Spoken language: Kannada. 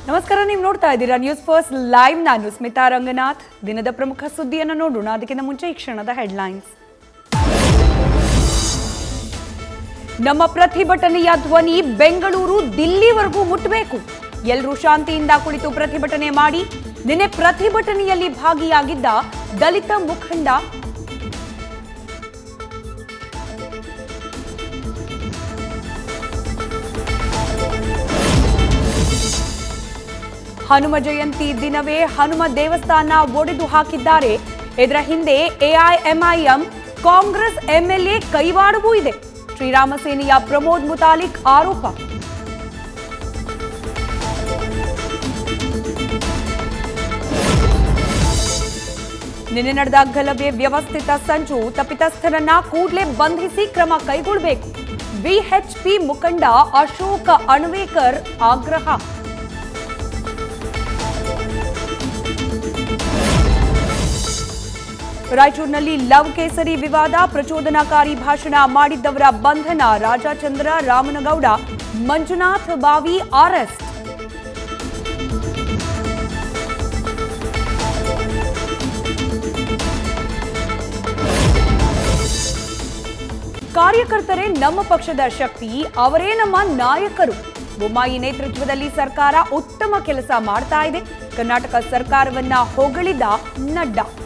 ನಮಸ್ಕಾರ ನೀವು ನೋಡ್ತಾ ಇದ್ದೀರಾ ನ್ಯೂಸ್ ಫಸ್ಟ್ ಲೈವ್ ನಾನು ಸ್ಮಿತಾ ರಂಗನಾಥ್ ದಿನದ ಪ್ರಮುಖ ಸುದ್ದಿಯನ್ನು ನೋಡೋಣ ಅದಕ್ಕಿಂತ ಮುಂಚೆ ಈ ಕ್ಷಣದ ಹೆಡ್ಲೈನ್ಸ್ ನಮ್ಮ ಪ್ರತಿಭಟನೆಯ ಧ್ವನಿ ಬೆಂಗಳೂರು ದಿಲ್ಲಿವರೆಗೂ ಮುಟ್ಟಬೇಕು ಎಲ್ಲರೂ ಶಾಂತಿಯಿಂದ ಕುಳಿತು ಪ್ರತಿಭಟನೆ ಮಾಡಿ ನಿನ್ನೆ ಪ್ರತಿಭಟನೆಯಲ್ಲಿ ಭಾಗಿಯಾಗಿದ್ದ ದಲಿತ ಮುಖಂಡ ಹನುಮ ಜಯಂತಿ ದಿನವೇ ಹನುಮ ದೇವಸ್ಥಾನ ಒಡೆದು ಹಾಕಿದ್ದಾರೆ ಇದರ ಹಿಂದೆ ಎಐಎಂಐಎಂ ಕಾಂಗ್ರೆಸ್ ಎಂಎಲ್ಎ ಕೈವಾಡವೂ ಇದೆ ಶ್ರೀರಾಮ ಸೇನೆಯ ಪ್ರಮೋದ್ ಮುತಾಲಿಕ್ ಆರೋಪ ನಿನ್ನೆ ನಡೆದ ಗಲಭೆ ವ್ಯವಸ್ಥಿತ ಸಂಚು ತಪ್ಪಿತಸ್ಥರನ್ನ ಕೂಡಲೇ ಬಂಧಿಸಿ ಕ್ರಮ ಕೈಗೊಳ್ಳಬೇಕು ವಿಎಚ್ಪಿ ಮುಖಂಡ ಅಶೋಕ್ ಅಣ್ವೇಕರ್ ಆಗ್ರಹ ರಾಯಚೂರಿನಲ್ಲಿ ಲವ್ ಕೇಸರಿ ವಿವಾದ ಪ್ರಚೋದನಾಕಾರಿ ಭಾಷಣ ಮಾಡಿದ್ದವರ ಬಂಧನ ರಾಜಾಚಂದ್ರ ರಾಮನಗೌಡ ಮಂಜುನಾಥ್ ಬಾವಿ ಅರೆಸ್ಟ್ ಕಾರ್ಯಕರ್ತರೇ ನಮ್ಮ ಪಕ್ಷದ ಶಕ್ತಿ ಅವರೇ ನಮ್ಮ ನಾಯಕರು ಬೊಮ್ಮಾಯಿ ನೇತೃತ್ವದಲ್ಲಿ ಸರ್ಕಾರ ಉತ್ತಮ ಕೆಲಸ ಮಾಡ್ತಾ ಇದೆ ಕರ್ನಾಟಕ ಸರ್ಕಾರವನ್ನ ಹೊಗಳಿದ ನಡ್ಡಾ